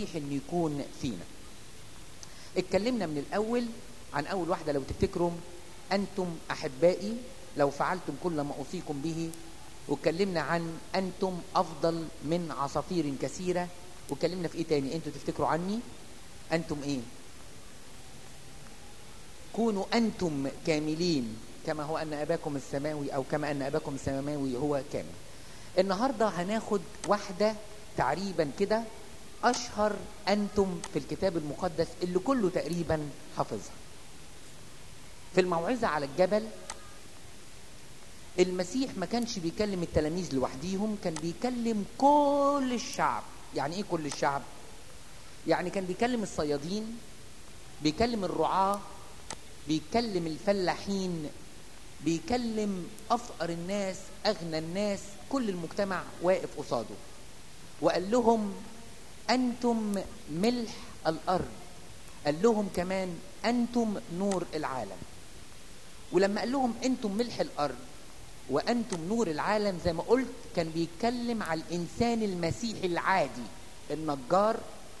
المسيح انه يكون فينا اتكلمنا من الاول عن اول واحده لو تفتكروا انتم احبائي لو فعلتم كل ما اوصيكم به واتكلمنا عن انتم افضل من عصافير كثيره واتكلمنا في ايه تاني انتوا تفتكروا عني انتم ايه كونوا انتم كاملين كما هو ان اباكم السماوي او كما ان اباكم السماوي هو كامل النهارده هناخد واحده تعريبا كده اشهر انتم في الكتاب المقدس اللي كله تقريبا حافظها في الموعظه على الجبل المسيح ما كانش بيكلم التلاميذ لوحديهم كان بيكلم كل الشعب يعني ايه كل الشعب يعني كان بيكلم الصيادين بيكلم الرعاه بيكلم الفلاحين بيكلم افقر الناس اغنى الناس كل المجتمع واقف قصاده وقال لهم انتم ملح الارض قال لهم كمان انتم نور العالم ولما قال لهم انتم ملح الارض وانتم نور العالم زي ما قلت كان بيتكلم على الانسان المسيحي العادي النجار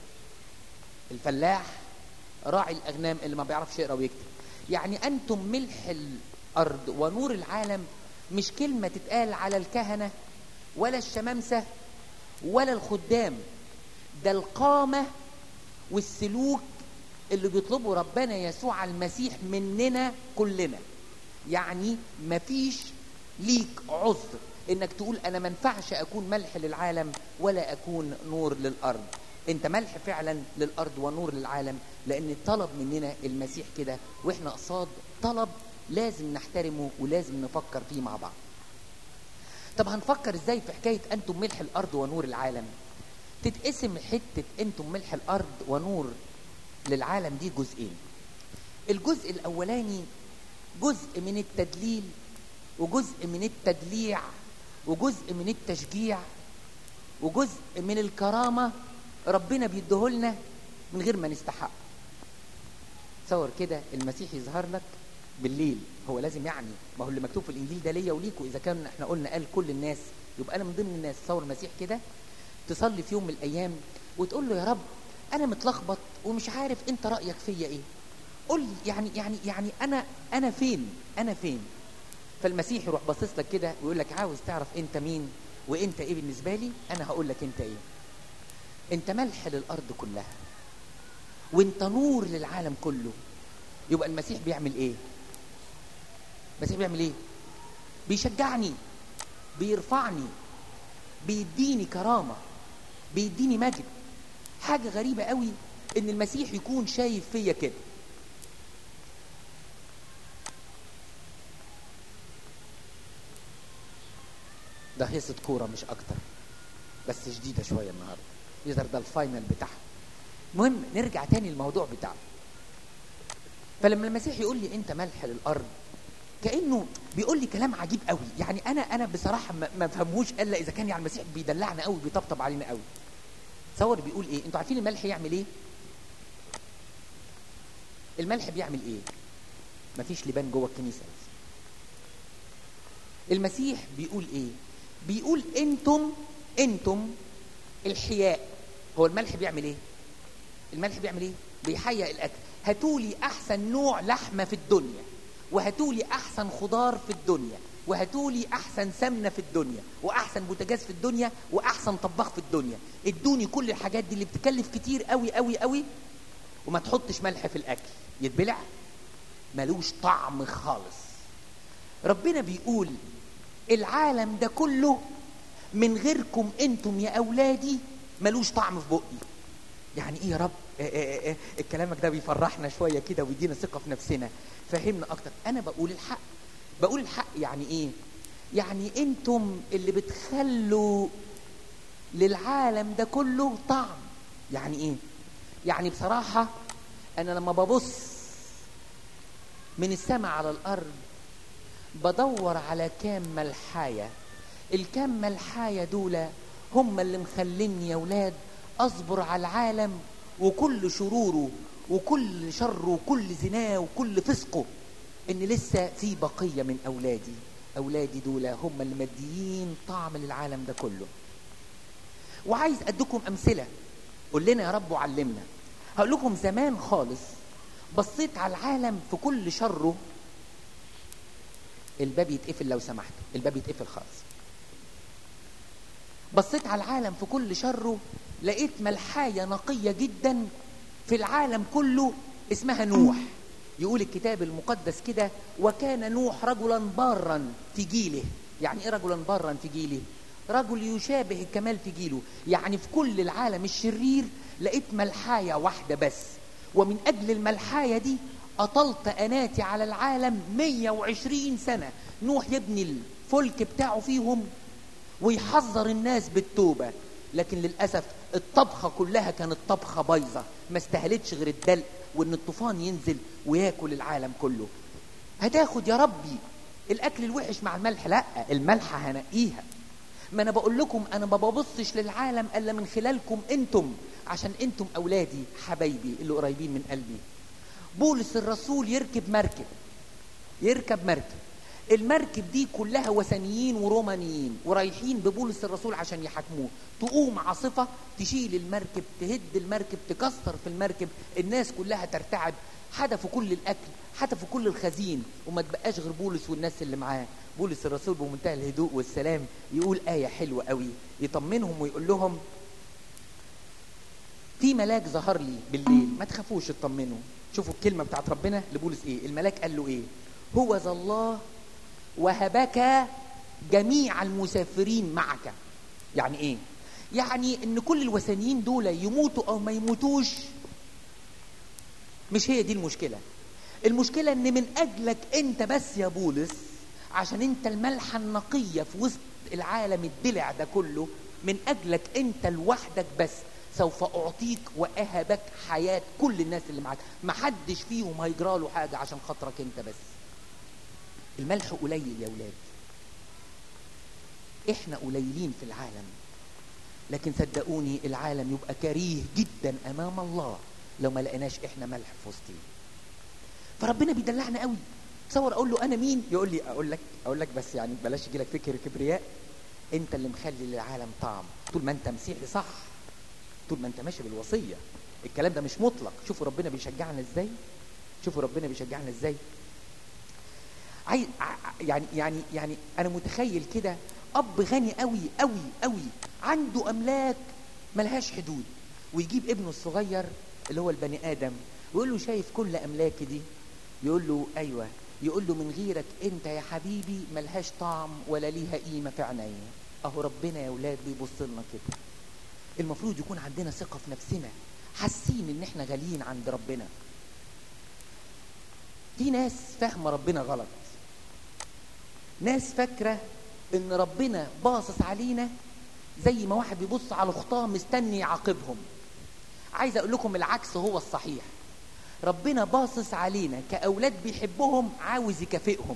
الفلاح راعي الاغنام اللي ما بيعرفش يقرا ويكتب يعني انتم ملح الارض ونور العالم مش كلمه تتقال على الكهنه ولا الشمامسه ولا الخدام ده القامه والسلوك اللي بيطلبه ربنا يسوع المسيح مننا كلنا يعني مفيش ليك عذر انك تقول انا ما ينفعش اكون ملح للعالم ولا اكون نور للارض انت ملح فعلا للارض ونور للعالم لان طلب مننا المسيح كده واحنا قصاد طلب لازم نحترمه ولازم نفكر فيه مع بعض طب هنفكر ازاي في حكايه انتم ملح الارض ونور العالم تتقسم حته انتم ملح الارض ونور للعالم دي جزئين الجزء الاولاني جزء من التدليل وجزء من التدليع وجزء من التشجيع وجزء من الكرامة ربنا بيديهولنا من غير ما نستحق تصور كده المسيح يظهر لك بالليل هو لازم يعني ما هو اللي مكتوب في الانجيل ده ليا وليكوا اذا كان احنا قلنا قال كل الناس يبقى انا من ضمن الناس تصور المسيح كده تصلي في يوم من الايام وتقول له يا رب انا متلخبط ومش عارف انت رايك فيا ايه قول لي يعني يعني يعني انا انا فين انا فين فالمسيح يروح باصص لك كده ويقول لك عاوز تعرف انت مين وانت ايه بالنسبه لي انا هقول لك انت ايه انت ملح للارض كلها وانت نور للعالم كله يبقى المسيح بيعمل ايه المسيح بيعمل ايه بيشجعني بيرفعني بيديني كرامه بيديني مجد حاجه غريبه قوي ان المسيح يكون شايف فيا كده ده هيصة كورة مش أكتر بس شديدة شوية النهاردة يظهر ده الفاينل بتاعها المهم نرجع تاني للموضوع بتاعنا فلما المسيح يقول لي أنت ملح للأرض كأنه بيقول لي كلام عجيب قوي يعني أنا أنا بصراحة ما ما فهموش إلا إذا كان يعني المسيح بيدلعنا قوي بيطبطب علينا قوي تصور بيقول إيه أنتوا عارفين الملح يعمل إيه الملح بيعمل إيه مفيش لبان جوه الكنيسة بس المسيح بيقول ايه بيقول انتم انتم الحياء هو الملح بيعمل ايه الملح بيعمل ايه بيحيا الاكل هاتولي احسن نوع لحمه في الدنيا وهاتولي احسن خضار في الدنيا وهاتولي احسن سمنه في الدنيا واحسن بوتاجاز في الدنيا واحسن طباخ في الدنيا ادوني كل الحاجات دي اللي بتكلف كتير قوي قوي قوي وما تحطش ملح في الاكل يتبلع ملوش طعم خالص ربنا بيقول العالم ده كله من غيركم انتم يا اولادي ملوش طعم في بقي يعني ايه يا رب آه آه آه كلامك ده بيفرحنا شويه كده ويدينا ثقه في نفسنا فهمنا اكتر انا بقول الحق بقول الحق يعني ايه يعني انتم اللي بتخلوا للعالم ده كله طعم يعني ايه يعني بصراحه انا لما ببص من السماء على الارض بدور على كام ملحاية الكام ملحاية دول هم اللي مخليني يا ولاد اصبر على العالم وكل شروره وكل شره وكل زناه وكل فسقه ان لسه في بقية من اولادي اولادي دول هم اللي مديين طعم للعالم ده كله وعايز اديكم امثلة قول لنا يا رب وعلمنا هقول لكم زمان خالص بصيت على العالم في كل شره الباب يتقفل لو سمحت الباب يتقفل خالص بصيت على العالم في كل شره لقيت ملحاية نقية جدا في العالم كله اسمها نوح يقول الكتاب المقدس كده وكان نوح رجلا بارا في جيله يعني ايه رجلا بارا في جيله رجل يشابه الكمال في جيله يعني في كل العالم الشرير لقيت ملحاية واحدة بس ومن أجل الملحاية دي أطلت أناتي على العالم 120 سنة نوح يبني الفلك بتاعه فيهم ويحذر الناس بالتوبة لكن للأسف الطبخة كلها كانت طبخة بايظة ما استهلتش غير الدلق وإن الطوفان ينزل وياكل العالم كله هتاخد يا ربي الأكل الوحش مع الملح لا الملحة هنقيها ما أنا بقول لكم أنا ما ببصش للعالم إلا من خلالكم أنتم عشان أنتم أولادي حبايبي اللي قريبين من قلبي بولس الرسول يركب مركب يركب مركب المركب دي كلها وثنيين ورومانيين ورايحين ببولس الرسول عشان يحاكموه تقوم عاصفة تشيل المركب تهد المركب تكسر في المركب الناس كلها ترتعب حدفوا كل الأكل حدفوا كل الخزين وما تبقاش غير بولس والناس اللي معاه بولس الرسول بمنتهى الهدوء والسلام يقول آية حلوة قوي يطمنهم ويقول لهم في ملاك ظهر لي بالليل ما تخافوش اطمنوا شوفوا الكلمة بتاعت ربنا لبولس ايه الملاك قال له ايه هو ذا الله وهبك جميع المسافرين معك يعني ايه يعني ان كل الوثنيين دول يموتوا او ما يموتوش مش هي دي المشكله المشكله ان من اجلك انت بس يا بولس عشان انت الملحه النقيه في وسط العالم الدلع ده كله من اجلك انت لوحدك بس سوف اعطيك واهبك حياه كل الناس اللي معاك محدش فيهم هيجرى له حاجه عشان خاطرك انت بس الملح قليل يا ولاد احنا قليلين في العالم لكن صدقوني العالم يبقى كريه جدا امام الله لو ما لقيناش احنا ملح في وسطيه فربنا بيدلعنا قوي تصور اقول له انا مين يقول لي اقول لك اقول لك بس يعني بلاش يجي لك فكر كبرياء انت اللي مخلي للعالم طعم طول ما انت مسيحي صح طول ما انت ماشي بالوصيه الكلام ده مش مطلق شوفوا ربنا بيشجعنا ازاي شوفوا ربنا بيشجعنا ازاي عايز يعني يعني يعني انا متخيل كده اب غني قوي قوي قوي عنده املاك ملهاش حدود ويجيب ابنه الصغير اللي هو البني ادم ويقول له شايف كل املاكي دي يقول له ايوه يقول له من غيرك انت يا حبيبي ملهاش طعم ولا ليها قيمه في عينيا اهو ربنا يا اولاد بيبص لنا كده المفروض يكون عندنا ثقه في نفسنا حاسين ان احنا غاليين عند ربنا في ناس فاهمه ربنا غلط ناس فاكره ان ربنا باصص علينا زي ما واحد بيبص على خطاه مستني يعاقبهم عايز اقول لكم العكس هو الصحيح ربنا باصص علينا كاولاد بيحبهم عاوز يكافئهم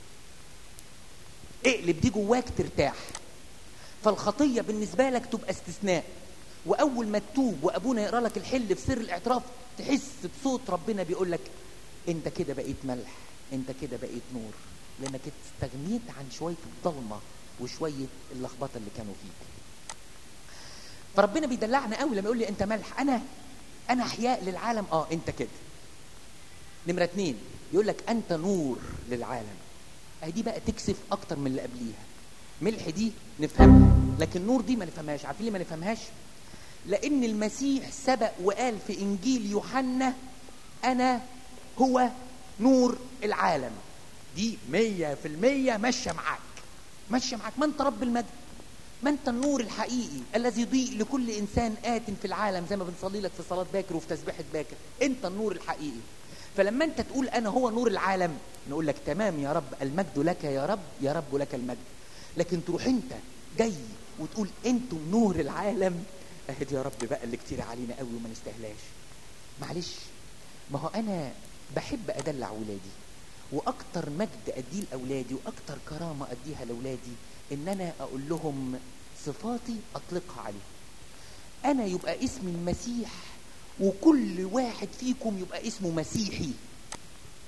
اقلب دي جواك ترتاح فالخطيه بالنسبه لك تبقى استثناء واول ما تتوب وابونا يقرا لك الحل في سر الاعتراف تحس بصوت ربنا بيقول لك انت كده بقيت ملح انت كده بقيت نور لانك استغنيت عن شويه الضلمه وشويه اللخبطه اللي كانوا فيك فربنا بيدلعنا قوي لما يقول لي انت ملح انا انا احياء للعالم اه انت كده نمره اتنين يقول لك انت نور للعالم اهي دي بقى تكسف اكتر من اللي قبليها ملح دي نفهمها لكن نور دي ما نفهمهاش عارفين ليه ما نفهمهاش لان المسيح سبق وقال في انجيل يوحنا انا هو نور العالم دي مية في المية ماشية معاك ماشية معاك ما انت رب المجد ما انت النور الحقيقي الذي يضيء لكل انسان آت في العالم زي ما بنصلي لك في صلاة باكر وفي تسبيحة باكر انت النور الحقيقي فلما انت تقول انا هو نور العالم نقول لك تمام يا رب المجد لك يا رب يا رب لك المجد لكن تروح انت جاي وتقول انتم نور العالم اهد يا رب بقى اللي كتير علينا قوي وما نستاهلاش معلش ما هو انا بحب ادلع ولادي واكتر مجد اديه لاولادي واكتر كرامه اديها لاولادي ان انا اقول لهم صفاتي اطلقها عليهم انا يبقى اسمي المسيح وكل واحد فيكم يبقى اسمه مسيحي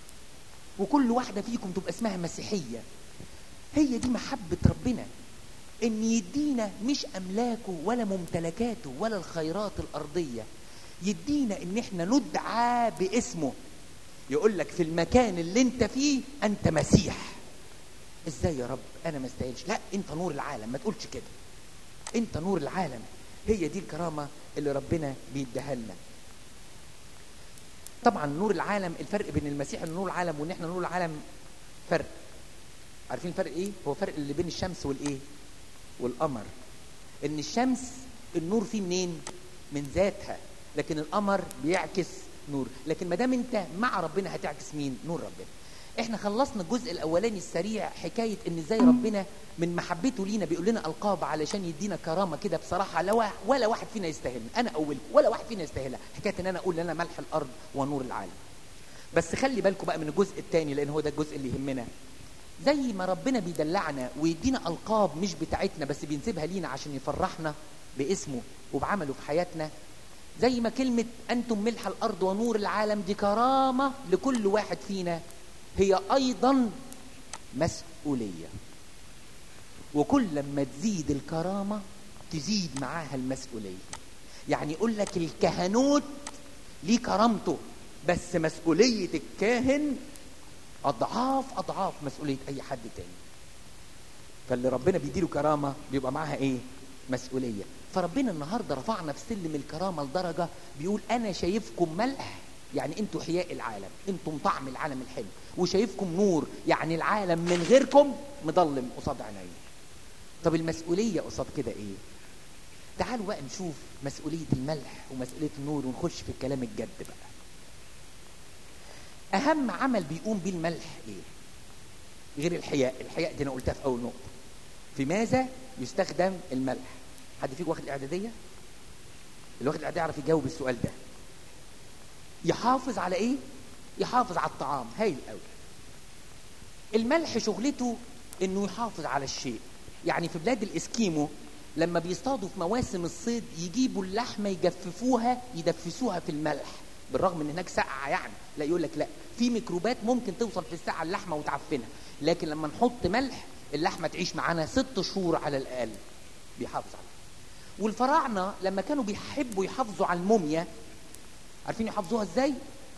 وكل واحده فيكم تبقى اسمها مسيحيه هي دي محبه ربنا ان يدينا مش املاكه ولا ممتلكاته ولا الخيرات الارضيه يدينا ان احنا ندعى باسمه يقول لك في المكان اللي انت فيه انت مسيح ازاي يا رب انا ما استاهلش لا انت نور العالم ما تقولش كده انت نور العالم هي دي الكرامه اللي ربنا بيديها لنا طبعا نور العالم الفرق بين المسيح اللي نور العالم وان احنا نور العالم فرق عارفين الفرق ايه هو فرق اللي بين الشمس والايه والقمر ان الشمس النور فيه منين من ذاتها لكن القمر بيعكس نور لكن ما دام انت مع ربنا هتعكس مين نور ربنا احنا خلصنا الجزء الاولاني السريع حكايه ان ازاي ربنا من محبته لينا بيقول لنا القاب علشان يدينا كرامه كده بصراحه لا ولا واحد فينا يستاهل انا اولكم ولا واحد فينا يستاهلها حكايه ان انا اقول انا ملح الارض ونور العالم بس خلي بالكم بقى من الجزء الثاني لان هو ده الجزء اللي يهمنا زي ما ربنا بيدلعنا ويدينا القاب مش بتاعتنا بس بينسبها لينا عشان يفرحنا باسمه وبعمله في حياتنا زي ما كلمة أنتم ملح الأرض ونور العالم دي كرامة لكل واحد فينا هي أيضا مسؤولية وكل لما تزيد الكرامة تزيد معاها المسؤولية يعني يقول لك الكهنوت ليه كرامته بس مسؤولية الكاهن أضعاف أضعاف مسؤولية أي حد تاني فاللي ربنا بيديله كرامة بيبقى معاها إيه؟ مسؤولية فربنا النهارده رفعنا في سلم الكرامه لدرجه بيقول انا شايفكم ملح يعني انتوا حياء العالم انتم طعم العالم الحلو وشايفكم نور يعني العالم من غيركم مضلم قصاد عيني طب المسؤوليه قصاد كده ايه تعالوا بقى نشوف مسؤوليه الملح ومسؤوليه النور ونخش في الكلام الجد بقى اهم عمل بيقوم بيه الملح ايه غير الحياء الحياء دي انا قلتها في اول نقطه في ماذا يستخدم الملح حد فيكم واخد الاعداديه اللي واخد الاعداديه يعرف يجاوب السؤال ده يحافظ على ايه يحافظ على الطعام هايل قوي الملح شغلته انه يحافظ على الشيء يعني في بلاد الاسكيمو لما بيصطادوا في مواسم الصيد يجيبوا اللحمه يجففوها يدفسوها في الملح بالرغم ان هناك سقعه يعني لا يقول لك لا في ميكروبات ممكن توصل في الساعه اللحمه وتعفنها لكن لما نحط ملح اللحمه تعيش معانا ست شهور على الاقل بيحافظ عليها والفراعنه لما كانوا بيحبوا يحافظوا على الموميا عارفين يحافظوها ازاي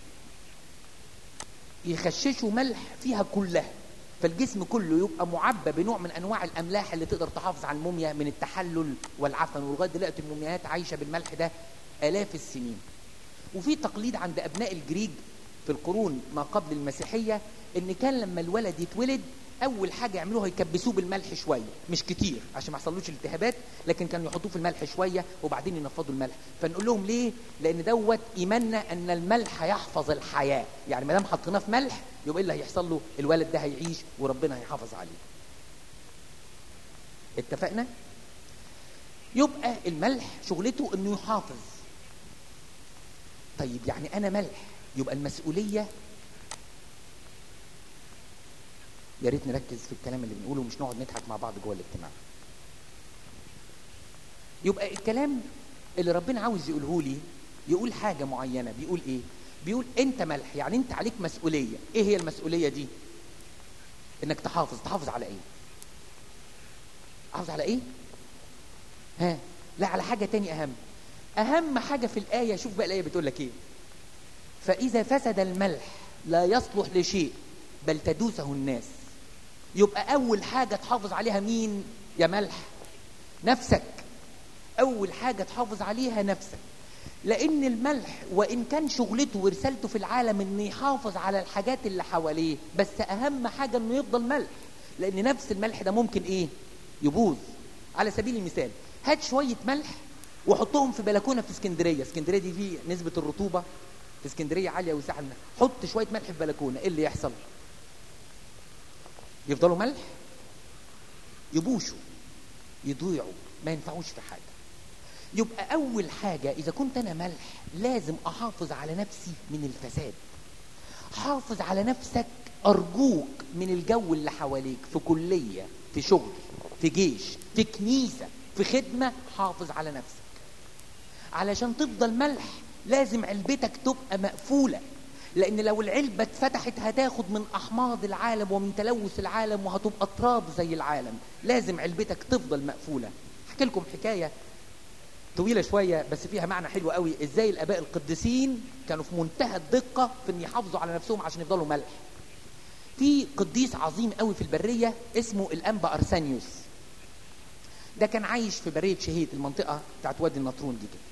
يخششوا ملح فيها كلها فالجسم كله يبقى معبى بنوع من انواع الاملاح اللي تقدر تحافظ على الموميا من التحلل والعفن ولغايه دلوقتي المومياات عايشه بالملح ده الاف السنين وفي تقليد عند ابناء الجريج في القرون ما قبل المسيحيه ان كان لما الولد يتولد اول حاجه يعملوها يكبسوه بالملح شويه مش كتير عشان ما يحصلوش التهابات لكن كانوا يحطوه في الملح شويه وبعدين ينفضوا الملح فنقول لهم ليه لان دوت ايماننا ان الملح يحفظ الحياه يعني ما دام حطيناه في ملح يبقى ايه اللي هيحصل له الولد ده هيعيش وربنا هيحافظ عليه اتفقنا يبقى الملح شغلته انه يحافظ طيب يعني انا ملح يبقى المسؤوليه يا ريت نركز في الكلام اللي بنقوله ومش نقعد نضحك مع بعض جوه الاجتماع يبقى الكلام اللي ربنا عاوز يقوله لي يقول حاجه معينه بيقول ايه بيقول انت ملح يعني انت عليك مسؤوليه ايه هي المسؤوليه دي انك تحافظ تحافظ على ايه تحافظ على ايه ها لا على حاجه تاني اهم اهم حاجه في الايه شوف بقى الايه بتقول لك ايه فاذا فسد الملح لا يصلح لشيء بل تدوسه الناس يبقى اول حاجه تحافظ عليها مين يا ملح نفسك اول حاجه تحافظ عليها نفسك لان الملح وان كان شغلته ورسالته في العالم انه يحافظ على الحاجات اللي حواليه بس اهم حاجه انه يفضل ملح لان نفس الملح ده ممكن ايه يبوظ على سبيل المثال هات شويه ملح وحطهم في بلكونه في اسكندريه اسكندريه دي فيه نسبه الرطوبه في اسكندريه عاليه وساحل حط شويه ملح في بلكونه ايه اللي يحصل يفضلوا ملح يبوشوا يضيعوا ما ينفعوش في حاجه يبقى اول حاجه اذا كنت انا ملح لازم احافظ على نفسي من الفساد حافظ على نفسك ارجوك من الجو اللي حواليك في كليه في شغل في جيش في كنيسه في خدمه حافظ على نفسك علشان تفضل ملح لازم علبتك تبقى مقفوله لان لو العلبه اتفتحت هتاخد من احماض العالم ومن تلوث العالم وهتبقى تراب زي العالم لازم علبتك تفضل مقفوله احكي لكم حكايه طويله شويه بس فيها معنى حلو قوي ازاي الاباء القديسين كانوا في منتهى الدقه في ان يحافظوا على نفسهم عشان يفضلوا ملح في قديس عظيم قوي في البريه اسمه الانبا ارسانيوس ده كان عايش في بريه شهيد المنطقه بتاعت وادي النطرون دي كده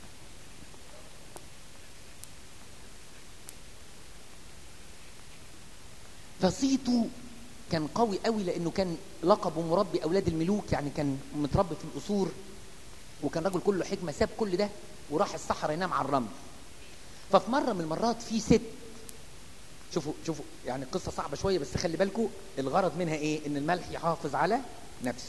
فصيته كان قوي قوي لانه كان لقبه مربي اولاد الملوك يعني كان متربي في القصور وكان راجل كله حكمه ساب كل ده وراح الصحراء ينام على الرمل ففي مره من المرات في ست شوفوا شوفوا يعني القصه صعبه شويه بس خلي بالكم الغرض منها ايه ان الملح يحافظ على نفسه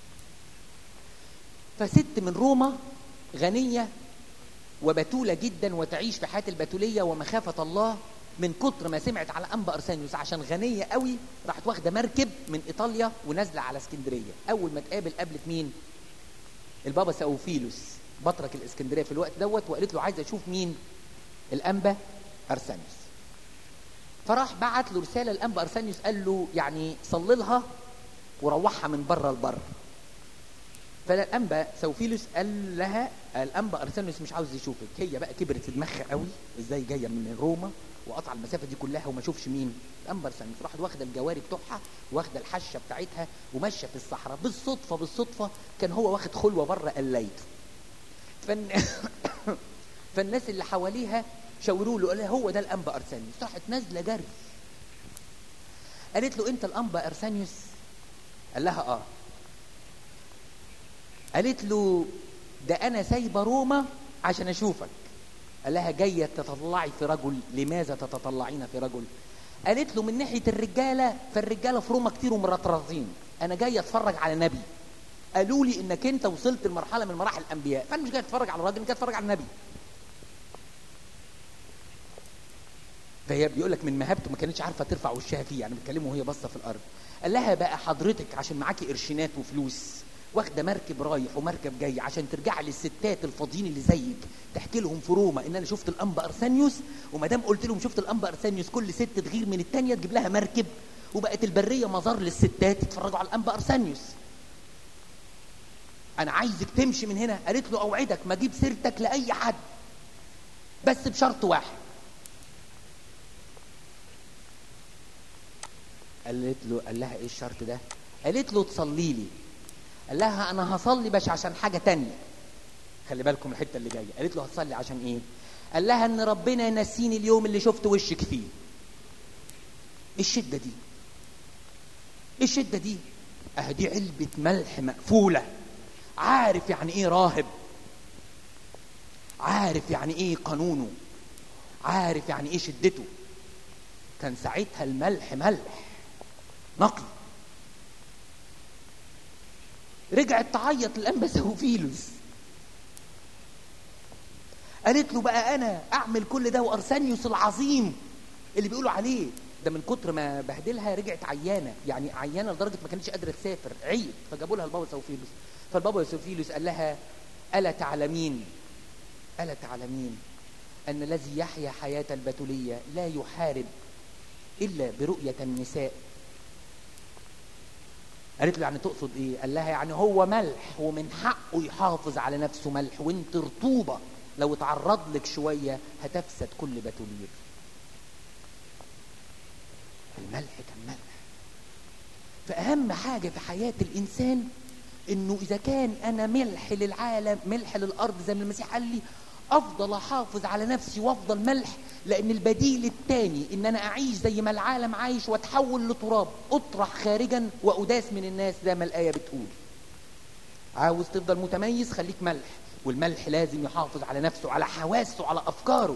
فست من روما غنيه وبتوله جدا وتعيش في حياه البتوليه ومخافه الله من كتر ما سمعت على انبا ارسانيوس عشان غنيه قوي راحت واخده مركب من ايطاليا ونازله على اسكندريه اول ما تقابل قابلت مين البابا ساوفيلوس بطرك الاسكندريه في الوقت دوت وقالت له عايزه اشوف مين الانبا ارسانيوس فراح بعت له رساله الانبا ارسانيوس قال له يعني صلي لها وروحها من بره لبره فالانبا سوفيلوس قال لها الانبا ارسانيوس مش عاوز يشوفك هي بقى كبرت في دماغها قوي ازاي جايه من روما وقطع المسافه دي كلها وما اشوفش مين الانبا ارسانيوس راحت واخده الجواري بتوعها واخده الحشه بتاعتها وماشيه في الصحراء بالصدفه بالصدفه كان هو واخد خلوه بره قليته فن... فالناس اللي حواليها شاوروا له قال هو ده الانبا ارسانيوس راحت نازله جري قالت له انت الانبا ارسانيوس قال لها اه قالت له ده انا سايبه روما عشان اشوفك قال لها جايه تتطلعي في رجل لماذا تتطلعين في رجل قالت له من ناحيه الرجاله فالرجاله في روما كتير ومرطرطين انا جايه اتفرج على نبي قالوا لي انك انت وصلت لمرحله من مراحل الانبياء فانا مش جاي اتفرج على راجل انا جاي اتفرج على النبي فهي بيقول لك من مهابته ما كانتش عارفه ترفع وشها فيه يعني بتكلمه وهي باصه في الارض قال لها بقى حضرتك عشان معاكي قرشينات وفلوس واخده مركب رايح ومركب جاي عشان ترجعي للستات الفاضيين اللي زيك تحكي لهم في روما ان انا شفت الانبا ارسانيوس وما دام قلت لهم شفت الانبا ارسانيوس كل ست تغير من الثانيه تجيب لها مركب وبقت البريه مزار للستات يتفرجوا على الانبا ارسانيوس انا عايزك تمشي من هنا قالت له اوعدك ما اجيب سيرتك لاي حد بس بشرط واحد قالت له قال لها ايه الشرط ده قالت له تصلي لي قال لها انا هصلي بس عشان حاجه تانية خلي بالكم الحته اللي جايه قالت له هتصلي عشان ايه قال لها ان ربنا ينسيني اليوم اللي شفت وشك فيه ايه الشده دي ايه الشده دي اه دي علبه ملح مقفوله عارف يعني ايه راهب عارف يعني ايه قانونه عارف يعني ايه شدته كان ساعتها الملح ملح نقي رجعت تعيط للانبا سوفيلوس قالت له بقى انا اعمل كل ده وارسانيوس العظيم اللي بيقولوا عليه ده من كتر ما بهدلها رجعت عيانه يعني عيانه لدرجه ما كانتش قادره تسافر عيت فجابوا لها البابا سوفيلوس فالبابا سوفيلوس قال لها الا تعلمين الا تعلمين ان الذي يحيا حياه البتوليه لا يحارب الا برؤيه النساء قالت له يعني تقصد ايه قال لها يعني هو ملح ومن حقه يحافظ على نفسه ملح وانت رطوبه لو اتعرض لك شويه هتفسد كل بتولير الملح كان ملح فاهم حاجه في حياه الانسان انه اذا كان انا ملح للعالم ملح للارض زي ما المسيح قال لي افضل احافظ على نفسي وافضل ملح لان البديل الثاني ان انا اعيش زي ما العالم عايش واتحول لتراب اطرح خارجا واداس من الناس زي ما الايه بتقول عاوز تفضل متميز خليك ملح والملح لازم يحافظ على نفسه على حواسه على افكاره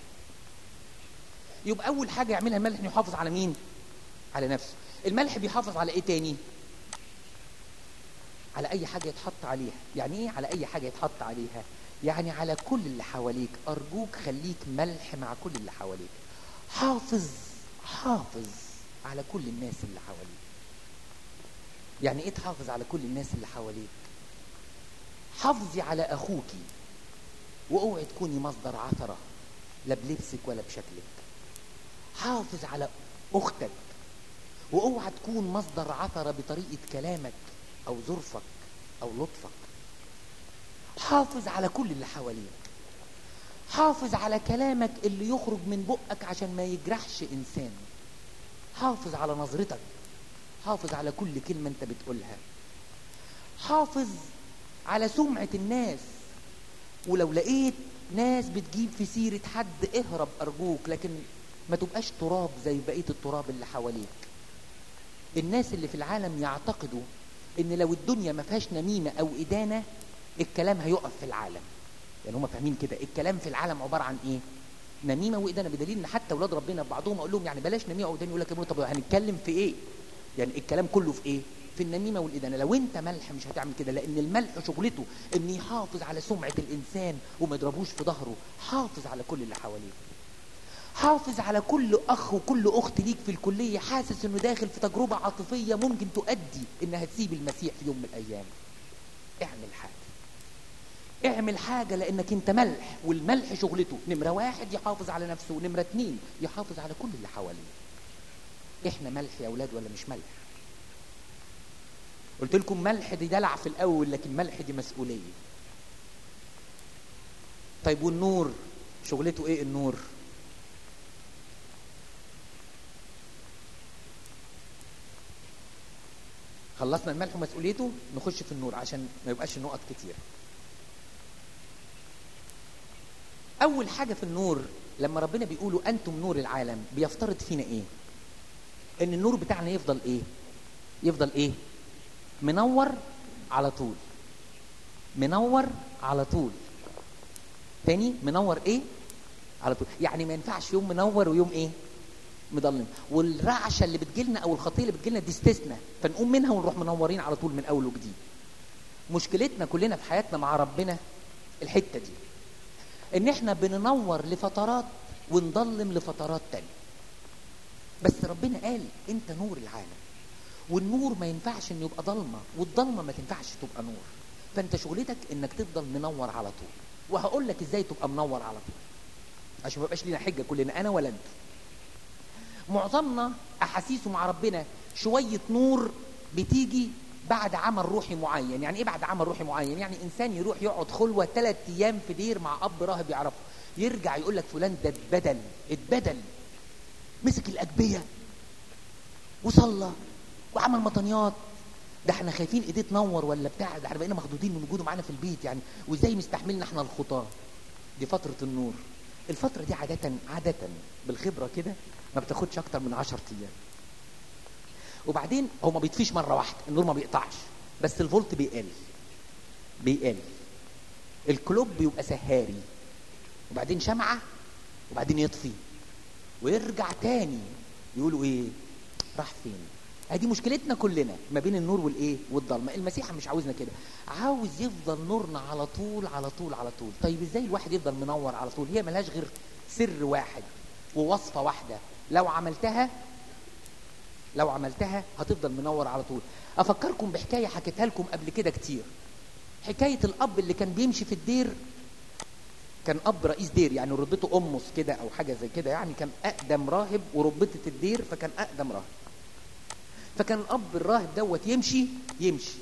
يبقى اول حاجه يعملها الملح انه يحافظ على مين على نفسه الملح بيحافظ على ايه تاني على اي حاجه يتحط عليها يعني ايه على اي حاجه يتحط عليها يعني على كل اللي حواليك ارجوك خليك ملح مع كل اللي حواليك حافظ حافظ على كل الناس اللي حواليك يعني ايه تحافظ على كل الناس اللي حواليك حافظي على اخوكي واوعي تكوني مصدر عثره لا بلبسك ولا بشكلك حافظ على اختك واوعى تكون مصدر عثره بطريقه كلامك او ظرفك او لطفك حافظ على كل اللي حواليك حافظ على كلامك اللي يخرج من بقك عشان ما يجرحش انسان حافظ على نظرتك حافظ على كل كلمه انت بتقولها حافظ على سمعه الناس ولو لقيت ناس بتجيب في سيره حد اهرب ارجوك لكن ما تبقاش تراب زي بقيه التراب اللي حواليك الناس اللي في العالم يعتقدوا ان لو الدنيا ما فيهاش نميمه او ادانه الكلام هيقف في العالم يعني هم فاهمين كده الكلام في العالم عباره عن ايه نميمه وادانه بدليل ان حتى اولاد ربنا بعضهم اقول لهم يعني بلاش نميمه وادانه يقول لك يا ابني طب هنتكلم في ايه يعني الكلام كله في ايه في النميمه والادانه لو انت ملح مش هتعمل كده لان الملح شغلته ان يحافظ على سمعه الانسان وما يضربوش في ظهره حافظ على كل اللي حواليه حافظ على كل اخ وكل اخت ليك في الكليه حاسس انه داخل في تجربه عاطفيه ممكن تؤدي انها تسيب المسيح في يوم من الايام اعمل حاجه اعمل حاجة لأنك أنت ملح والملح شغلته نمرة واحد يحافظ على نفسه ونمرة اتنين يحافظ على كل اللي حواليه احنا ملح يا أولاد ولا مش ملح قلت لكم ملح دي دلع في الأول لكن ملح دي مسؤولية طيب والنور شغلته ايه النور خلصنا الملح ومسؤوليته نخش في النور عشان ما يبقاش النقط كتير اول حاجه في النور لما ربنا بيقولوا انتم نور العالم بيفترض فينا ايه ان النور بتاعنا يفضل ايه يفضل ايه منور على طول منور على طول تاني منور ايه على طول يعني ما ينفعش يوم منور ويوم ايه مضلم والرعشه اللي بتجيلنا او الخطيه اللي بتجيلنا دي استثناء فنقوم منها ونروح منورين على طول من اول وجديد مشكلتنا كلنا في حياتنا مع ربنا الحته دي ان احنا بننور لفترات ونضلم لفترات تانية بس ربنا قال انت نور العالم والنور ما ينفعش انه يبقى ضلمه والضلمه ما تنفعش تبقى نور فانت شغلتك انك تفضل منور على طول وهقول لك ازاي تبقى منور على طول عشان ما يبقاش لينا حجه كلنا انا ولا انت معظمنا احاسيسه مع ربنا شويه نور بتيجي بعد عمل روحي معين يعني ايه بعد عمل روحي معين يعني انسان يروح يقعد خلوه ثلاث ايام في دير مع اب راهب يعرفه يرجع يقول لك فلان ده اتبدل اتبدل مسك الاجبيه وصلى وعمل مطنيات ده احنا خايفين ايديه تنور ولا بتاع ده احنا بقينا مخدودين من وجوده معانا في البيت يعني وازاي مستحملنا احنا الخطاه دي فتره النور الفتره دي عاده عاده بالخبره كده ما بتاخدش اكتر من 10 ايام وبعدين هو ما بيطفيش مره واحده النور ما بيقطعش بس الفولت بيقل بيقل الكلوب بيبقى سهاري وبعدين شمعه وبعدين يطفي ويرجع تاني يقولوا ايه راح فين ادي مشكلتنا كلنا ما بين النور والايه والضلمه المسيح مش عاوزنا كده عاوز يفضل نورنا على طول على طول على طول طيب ازاي الواحد يفضل منور على طول هي ملهاش غير سر واحد ووصفه واحده لو عملتها لو عملتها هتفضل منور على طول افكركم بحكايه حكيتها لكم قبل كده كتير حكايه الاب اللي كان بيمشي في الدير كان اب رئيس دير يعني ربته امس كده او حاجه زي كده يعني كان اقدم راهب وربته الدير فكان اقدم راهب فكان الاب الراهب دوت يمشي يمشي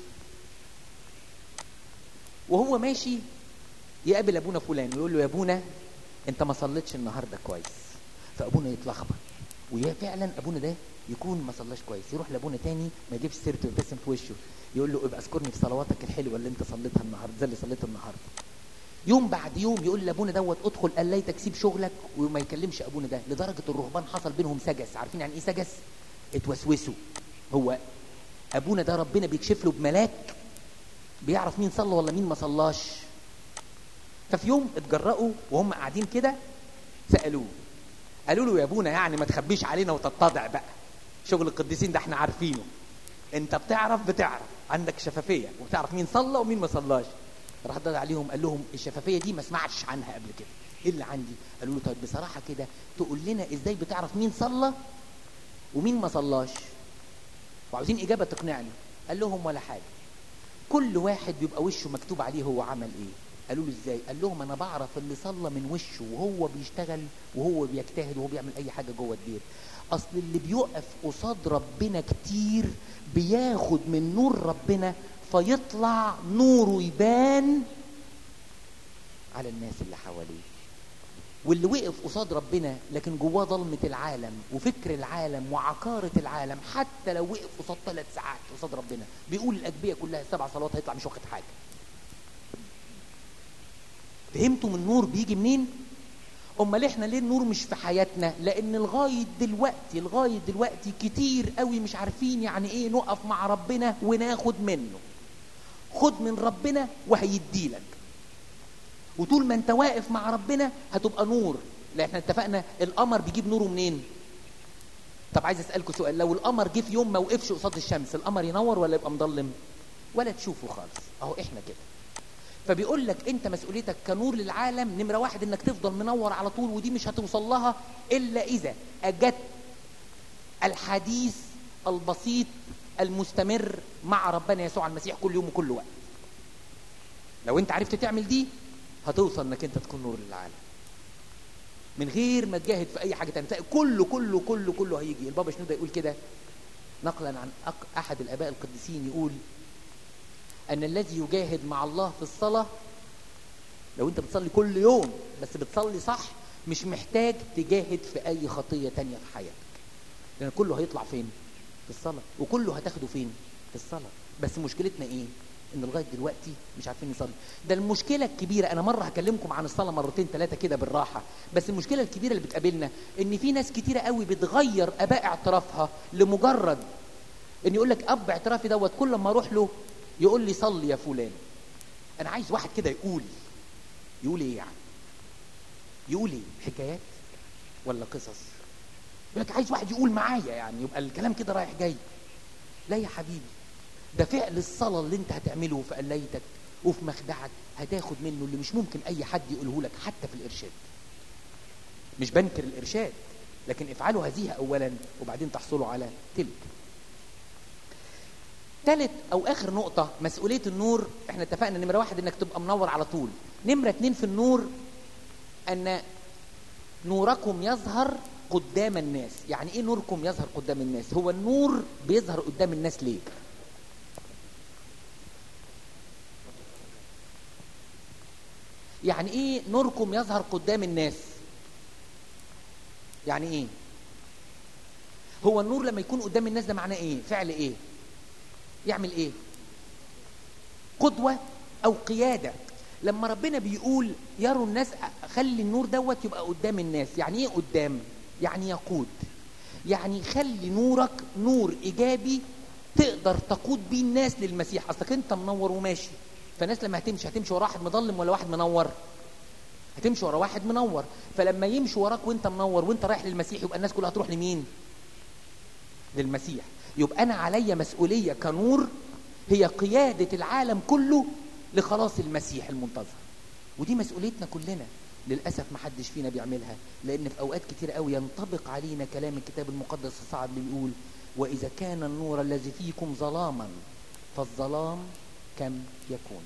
وهو ماشي يقابل ابونا فلان ويقول له يا ابونا انت ما صليتش النهارده كويس فابونا يتلخبط ويا فعلا ابونا ده يكون ما صلاش كويس يروح لابونا تاني ما يجيبش سيرته ويبتسم في وشه يقول له ابقى اذكرني في صلواتك الحلوه اللي انت صليتها النهارده زي اللي صليتها النهارده يوم بعد يوم يقول لابونا دوت ادخل قال ليتك سيب شغلك وما يكلمش ابونا ده لدرجه الرهبان حصل بينهم سجس عارفين يعني ايه سجس اتوسوسوا هو ابونا ده ربنا بيكشف له بملاك بيعرف مين صلى ولا مين ما صلاش ففي يوم اتجرأوا وهم قاعدين كده سالوه قالوا له يا ابونا يعني ما تخبيش علينا وتتضع بقى شغل القديسين ده احنا عارفينه انت بتعرف بتعرف عندك شفافيه وبتعرف مين صلى ومين ما صلاش راح ضد عليهم قال لهم الشفافيه دي ما سمعتش عنها قبل كده ايه اللي عندي قالوا له طيب بصراحه كده تقول لنا ازاي بتعرف مين صلى ومين ما صلاش وعاوزين اجابه تقنعني قال لهم ولا حاجه كل واحد بيبقى وشه مكتوب عليه هو عمل ايه قالوا له ازاي قال لهم انا بعرف اللي صلى من وشه وهو بيشتغل وهو بيجتهد وهو بيعمل اي حاجه جوه الدير اصل اللي بيقف قصاد ربنا كتير بياخد من نور ربنا فيطلع نوره يبان على الناس اللي حواليه واللي وقف قصاد ربنا لكن جواه ظلمة العالم وفكر العالم وعكارة العالم حتى لو وقف قصاد ثلاث ساعات قصاد ربنا بيقول الأجبية كلها السبع صلوات هيطلع مش واخد حاجة فهمتوا من النور بيجي منين؟ امال احنا ليه النور مش في حياتنا لان لغايه دلوقتي لغايه دلوقتي كتير قوي مش عارفين يعني ايه نقف مع ربنا وناخد منه خد من ربنا وهيديلك وطول ما انت واقف مع ربنا هتبقى نور لا احنا اتفقنا القمر بيجيب نوره منين طب عايز اسالكم سؤال لو القمر جه في يوم ما وقفش قصاد الشمس القمر ينور ولا يبقى مضلم ولا تشوفه خالص اهو احنا كده فبيقول لك انت مسؤوليتك كنور للعالم نمره واحد انك تفضل منور على طول ودي مش هتوصل لها الا اذا اجدت الحديث البسيط المستمر مع ربنا يسوع المسيح كل يوم وكل وقت لو انت عرفت تعمل دي هتوصل انك انت تكون نور للعالم من غير ما تجاهد في اي حاجه تانية تلاقي كله كله كله كله هيجي البابا شنودة يقول كده نقلا عن أق- احد الاباء القديسين يقول ان الذي يجاهد مع الله في الصلاه لو انت بتصلي كل يوم بس بتصلي صح مش محتاج تجاهد في اي خطيه تانية في حياتك لان كله هيطلع فين في الصلاه وكله هتاخده فين في الصلاه بس مشكلتنا ايه ان لغايه دلوقتي مش عارفين نصلي ده المشكله الكبيره انا مره هكلمكم عن الصلاه مرتين ثلاثه كده بالراحه بس المشكله الكبيره اللي بتقابلنا ان في ناس كتيره قوي بتغير اباء اعترافها لمجرد ان يقول لك اب اعترافي دوت كل ما اروح له يقول لي صلي يا فلان انا عايز واحد كده يقول يقول ايه يعني يقول ايه حكايات ولا قصص يقول لك عايز واحد يقول معايا يعني يبقى الكلام كده رايح جاي لا يا حبيبي ده فعل الصلاة اللي انت هتعمله في قليتك وفي مخدعك هتاخد منه اللي مش ممكن اي حد يقوله لك حتى في الارشاد مش بنكر الارشاد لكن افعلوا هذه اولا وبعدين تحصلوا على تلك ثالث او اخر نقطة مسؤولية النور احنا اتفقنا نمرة واحد انك تبقى منور على طول نمرة اتنين في النور ان نوركم يظهر قدام الناس يعني ايه نوركم يظهر قدام الناس هو النور بيظهر قدام الناس ليه يعني ايه نوركم يظهر قدام الناس يعني ايه هو النور لما يكون قدام الناس ده معناه ايه فعل ايه يعمل ايه قدوة او قيادة لما ربنا بيقول يروا الناس خلي النور دوت يبقى قدام الناس يعني ايه قدام يعني يقود يعني خلي نورك نور ايجابي تقدر تقود بيه الناس للمسيح اصلك انت منور وماشي فالناس لما هتمشي هتمشي ورا واحد مظلم ولا واحد منور هتمشي ورا واحد منور فلما يمشي وراك وانت منور وانت رايح للمسيح يبقى الناس كلها هتروح لمين للمسيح يبقى انا عليا مسؤوليه كنور هي قياده العالم كله لخلاص المسيح المنتظر ودي مسؤوليتنا كلنا للاسف ما حدش فينا بيعملها لان في اوقات كتير قوي ينطبق علينا كلام الكتاب المقدس الصعب اللي بيقول واذا كان النور الذي فيكم ظلاما فالظلام كم يكون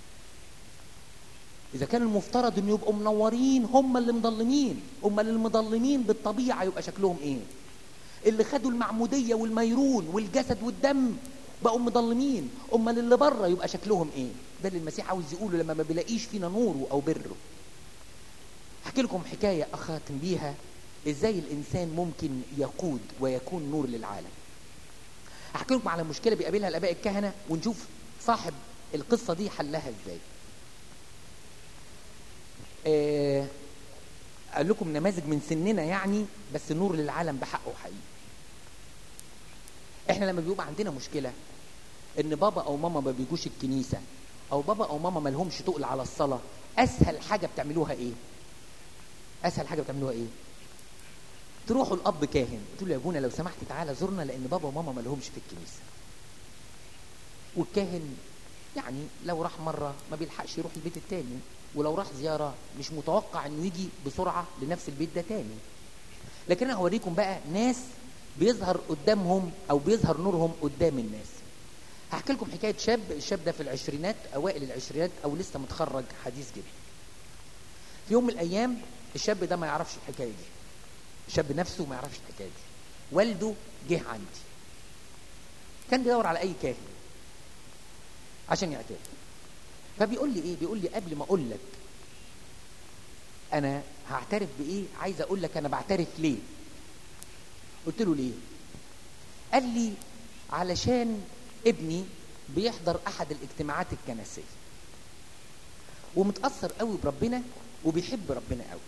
اذا كان المفترض ان يبقوا منورين هم اللي مضلمين هم اللي المضلمين بالطبيعه يبقى شكلهم ايه اللي خدوا المعموديه والميرون والجسد والدم بقوا مضلمين امال اللي بره يبقى شكلهم ايه ده اللي المسيح عاوز يقوله لما ما بيلاقيش فينا نوره او بره احكي لكم حكايه اخاتم بيها ازاي الانسان ممكن يقود ويكون نور للعالم احكي لكم على مشكله بيقابلها الاباء الكهنه ونشوف صاحب القصه دي حلها ازاي آه اقول لكم نماذج من سننا يعني بس نور للعالم بحقه حقيقي احنا لما بيبقى عندنا مشكله ان بابا او ماما ما بيجوش الكنيسه او بابا او ماما ما لهمش تقل على الصلاه اسهل حاجه بتعملوها ايه اسهل حاجه بتعملوها ايه تروحوا الاب كاهن تقول له يا ابونا لو سمحت تعالى زورنا لان بابا وماما ما لهمش في الكنيسه والكاهن يعني لو راح مره ما بيلحقش يروح البيت التاني ولو راح زياره مش متوقع انه يجي بسرعه لنفس البيت ده تاني لكن انا هوريكم بقى ناس بيظهر قدامهم او بيظهر نورهم قدام الناس هحكي لكم حكايه شاب الشاب ده في العشرينات اوائل العشرينات او لسه متخرج حديث جدا في يوم من الايام الشاب ده ما يعرفش الحكايه دي الشاب نفسه ما يعرفش الحكايه دي والده جه عندي كان بيدور على اي كاهن عشان يعترف فبيقول لي ايه بيقول لي قبل ما اقول لك انا هعترف بايه عايز اقول لك انا بعترف ليه قلت له ليه قال لي علشان ابني بيحضر احد الاجتماعات الكنسيه ومتاثر قوي بربنا وبيحب ربنا قوي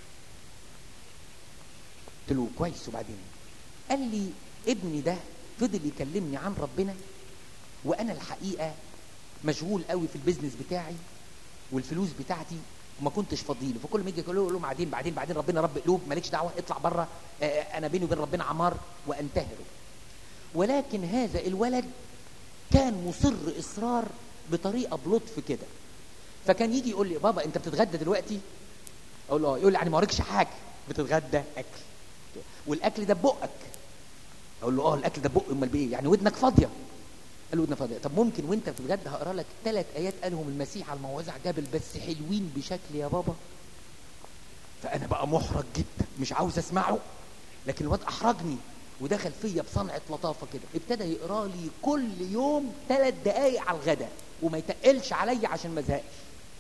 قلت له كويس وبعدين قال لي ابني ده فضل يكلمني عن ربنا وانا الحقيقه مشغول قوي في البيزنس بتاعي والفلوس بتاعتي وما كنتش فاضيله فكل ما يجي يقول له بعدين بعدين بعدين ربنا رب قلوب مالكش دعوه اطلع بره انا بيني وبين ربنا عمار وانتهره ولكن هذا الولد كان مصر اصرار بطريقه بلطف كده فكان يجي يقول لي بابا انت بتتغدى دلوقتي اقول له يقول لي يعني ما وريكش حاجه بتتغدى اكل والاكل ده ببقك اقول له اه الاكل ده بق امال بايه يعني ودنك فاضيه قال له ودنك فاضيه طب ممكن وانت بتتغدى هقرا لك ثلاث ايات قالهم المسيح على الموعظه على الجبل بس حلوين بشكل يا بابا فانا بقى محرج جدا مش عاوز اسمعه لكن الواد احرجني ودخل فيا بصنعه لطافه كده ابتدى يقرا لي كل يوم ثلاث دقايق على الغداء وما يتقلش عليا عشان ما ازهقش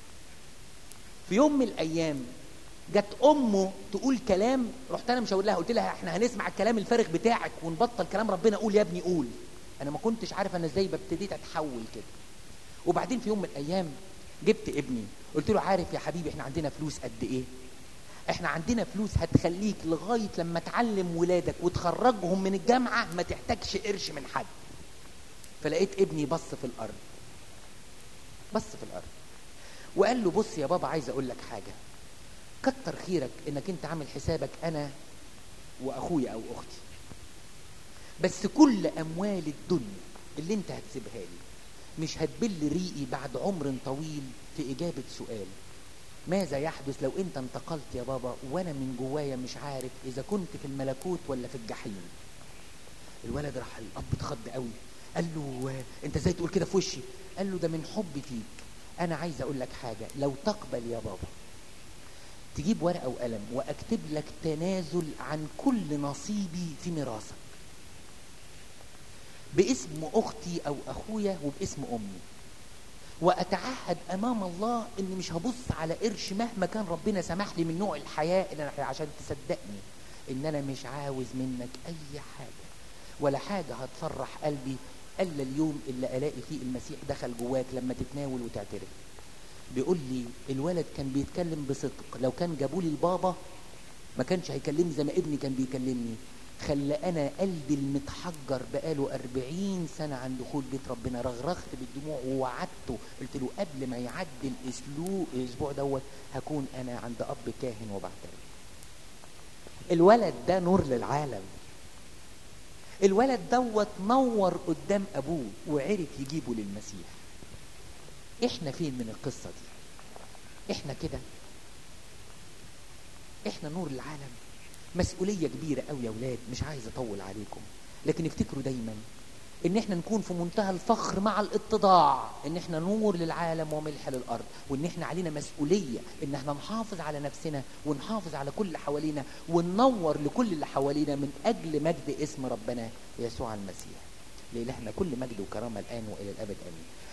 في يوم من الايام جت امه تقول كلام رحت انا مش هقول لها قلت لها احنا هنسمع الكلام الفارغ بتاعك ونبطل كلام ربنا قول يا ابني قول انا ما كنتش عارف انا ازاي ابتديت اتحول كده وبعدين في يوم من الايام جبت ابني قلت له عارف يا حبيبي احنا عندنا فلوس قد ايه احنا عندنا فلوس هتخليك لغايه لما تعلم ولادك وتخرجهم من الجامعه ما تحتاجش قرش من حد فلقيت ابني بص في الارض بص في الارض وقال له بص يا بابا عايز اقول لك حاجه كتر خيرك انك انت عامل حسابك انا واخويا او اختي بس كل اموال الدنيا اللي انت هتسيبها لي مش هتبل ريقي بعد عمر طويل في اجابه سؤال ماذا يحدث لو انت انتقلت يا بابا وانا من جوايا مش عارف اذا كنت في الملكوت ولا في الجحيم الولد راح الاب اتخض قوي قال له انت ازاي تقول كده في وشي قال له ده من حبي فيك انا عايز اقول لك حاجه لو تقبل يا بابا تجيب ورقه وقلم واكتب لك تنازل عن كل نصيبي في ميراثك باسم اختي او اخويا وباسم امي واتعهد امام الله اني مش هبص على قرش مهما كان ربنا سمح لي من نوع الحياه اللي انا عشان تصدقني ان انا مش عاوز منك اي حاجه ولا حاجه هتفرح قلبي الا اليوم اللي الاقي فيه المسيح دخل جواك لما تتناول وتعترف بيقول لي الولد كان بيتكلم بصدق لو كان جابوا لي البابا ما كانش هيكلمني زي ما ابني كان بيكلمني خلى انا قلبي المتحجر بقاله أربعين سنة عن دخول بيت ربنا رغرغت بالدموع ووعدته قلت له قبل ما يعدي الاسلوب الاسبوع دوت هكون انا عند اب كاهن وبعترف الولد ده نور للعالم الولد دوت نور قدام ابوه وعرف يجيبه للمسيح احنا فين من القصة دي احنا كده احنا نور العالم مسؤولية كبيرة قوي يا ولاد مش عايز اطول عليكم لكن افتكروا دايما ان احنا نكون في منتهى الفخر مع الاتضاع ان احنا نور للعالم وملح للارض وان احنا علينا مسؤولية ان احنا نحافظ على نفسنا ونحافظ على كل اللي حوالينا وننور لكل اللي حوالينا من اجل مجد اسم ربنا يسوع المسيح لإلهنا كل مجد وكرامة الآن وإلى الأبد آمين